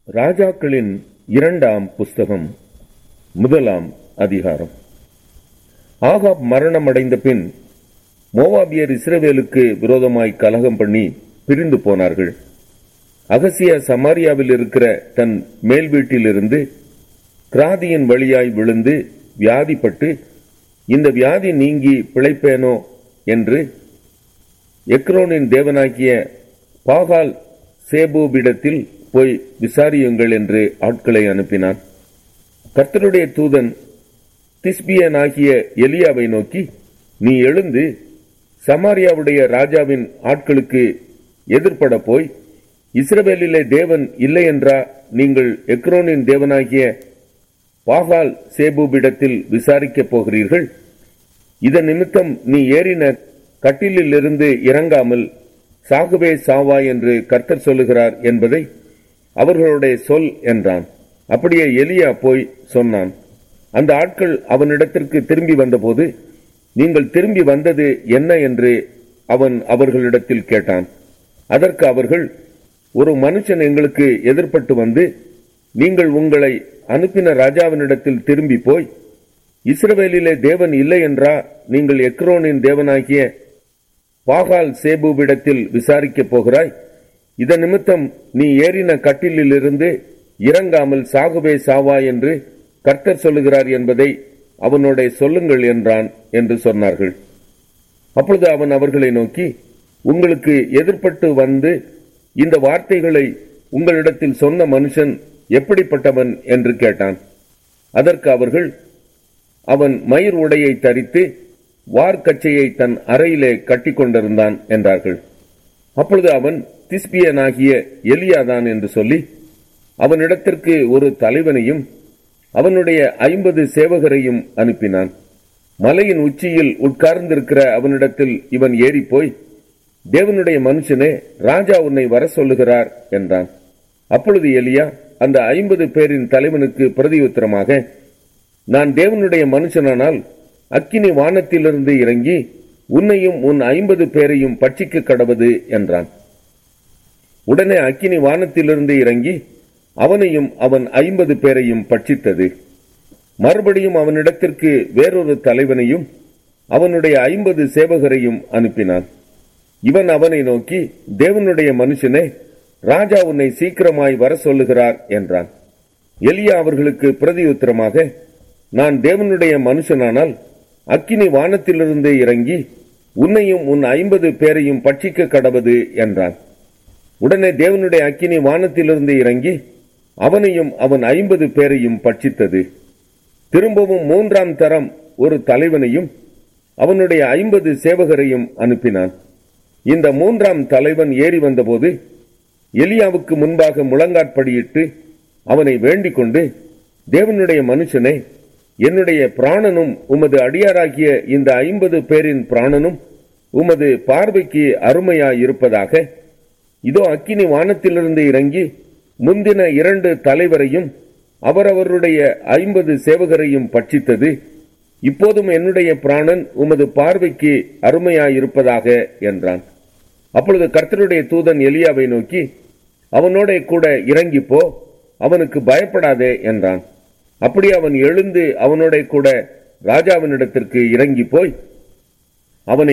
ராஜாக்களின் இரண்டாம் புஸ்தகம் முதலாம் அதிகாரம் ஆகாப் மரணமடைந்த பின் மோவாபியர் இஸ்ரவேலுக்கு விரோதமாய் கலகம் பண்ணி பிரிந்து போனார்கள் அகசியா சமாரியாவில் இருக்கிற தன் மேல் வீட்டிலிருந்து கிராதியின் வழியாய் விழுந்து வியாதிப்பட்டு இந்த வியாதி நீங்கி பிழைப்பேனோ என்று எக்ரோனின் தேவனாகிய பாகால் சேபூபிடத்தில் போய் விசாரியுங்கள் என்று ஆட்களை அனுப்பினான் கர்த்தருடைய தூதன் திஸ்பியனாகிய எலியாவை நோக்கி நீ எழுந்து சமாரியாவுடைய ராஜாவின் ஆட்களுக்கு எதிர்ப்பட போய் இஸ்ரவேலிலே தேவன் இல்லை என்றா நீங்கள் எக்ரோனின் தேவனாகிய பாகால் சேபூபிடத்தில் விசாரிக்கப் போகிறீர்கள் இதன் நிமித்தம் நீ ஏறின கட்டிலிலிருந்து இறங்காமல் சாகவே சாவா என்று கர்த்தர் சொல்லுகிறார் என்பதை அவர்களுடைய சொல் என்றான் அப்படியே எலியா போய் சொன்னான் அந்த ஆட்கள் அவனிடத்திற்கு திரும்பி வந்தபோது நீங்கள் திரும்பி வந்தது என்ன என்று அவன் அவர்களிடத்தில் கேட்டான் அதற்கு அவர்கள் ஒரு மனுஷன் எங்களுக்கு எதிர்ப்பட்டு வந்து நீங்கள் உங்களை அனுப்பின ராஜாவினிடத்தில் திரும்பி போய் இஸ்ரவேலிலே தேவன் இல்லை என்றா நீங்கள் எக்ரோனின் தேவனாகிய பாகால் சேபுவிடத்தில் விசாரிக்கப் போகிறாய் இதன் நிமித்தம் நீ ஏறின கட்டிலிலிருந்து இறங்காமல் சாகுவே சாவா என்று கர்த்தர் சொல்லுகிறார் என்பதை அவனோட சொல்லுங்கள் என்றான் என்று சொன்னார்கள் அப்பொழுது அவன் அவர்களை நோக்கி உங்களுக்கு எதிர்ப்பட்டு வந்து இந்த வார்த்தைகளை உங்களிடத்தில் சொன்ன மனுஷன் எப்படிப்பட்டவன் என்று கேட்டான் அதற்கு அவர்கள் அவன் மயிர் உடையை தரித்து வார்க்கச்சையை தன் அறையிலே கட்டிக்கொண்டிருந்தான் என்றார்கள் அப்பொழுது அவன் திஸ்பியனாகிய எலியாதான் என்று சொல்லி அவனிடத்திற்கு ஒரு தலைவனையும் அவனுடைய ஐம்பது சேவகரையும் அனுப்பினான் மலையின் உச்சியில் உட்கார்ந்திருக்கிற அவனிடத்தில் இவன் ஏறிப்போய் தேவனுடைய மனுஷனே ராஜா உன்னை வர சொல்லுகிறார் என்றான் அப்பொழுது எலியா அந்த ஐம்பது பேரின் தலைவனுக்கு பிரதியுத்தரமாக நான் தேவனுடைய மனுஷனானால் அக்கினி வானத்திலிருந்து இறங்கி உன்னையும் உன் ஐம்பது பேரையும் பட்சிக்க கடவது என்றான் உடனே அக்கினி வானத்திலிருந்து இறங்கி அவனையும் அவன் ஐம்பது பேரையும் பட்சித்தது மறுபடியும் அவனிடத்திற்கு வேறொரு தலைவனையும் அவனுடைய ஐம்பது சேவகரையும் அனுப்பினான் இவன் அவனை நோக்கி தேவனுடைய மனுஷனே ராஜா உன்னை சீக்கிரமாய் வர சொல்லுகிறார் என்றான் எலியா அவர்களுக்கு பிரதியுத்தரமாக நான் தேவனுடைய மனுஷனானால் அக்கினி வானத்திலிருந்து இறங்கி உன்னையும் உன் ஐம்பது பேரையும் பட்சிக்க கடவது என்றான் உடனே தேவனுடைய அக்கினி வானத்திலிருந்து இறங்கி அவனையும் அவன் ஐம்பது பேரையும் பட்சித்தது திரும்பவும் மூன்றாம் தரம் ஒரு தலைவனையும் அவனுடைய ஐம்பது சேவகரையும் அனுப்பினான் இந்த மூன்றாம் தலைவன் ஏறி வந்தபோது எலியாவுக்கு முன்பாக முழங்காற்படியிட்டு அவனை வேண்டிக் கொண்டு தேவனுடைய மனுஷனே என்னுடைய பிராணனும் உமது அடியாராகிய இந்த ஐம்பது பேரின் பிராணனும் உமது பார்வைக்கு அருமையாய் இருப்பதாக இதோ அக்கினி வானத்திலிருந்து இறங்கி முந்தின இரண்டு தலைவரையும் அவரவருடைய ஐம்பது சேவகரையும் பட்சித்தது இப்போதும் என்னுடைய பிராணன் உமது பார்வைக்கு அருமையாயிருப்பதாக என்றான் அப்பொழுது கர்த்தருடைய தூதன் எலியாவை நோக்கி அவனோட கூட இறங்கி போ அவனுக்கு பயப்படாதே என்றான் அப்படி அவன் எழுந்து அவனோட கூட ராஜாவினிடத்திற்கு இறங்கி போய் அவனை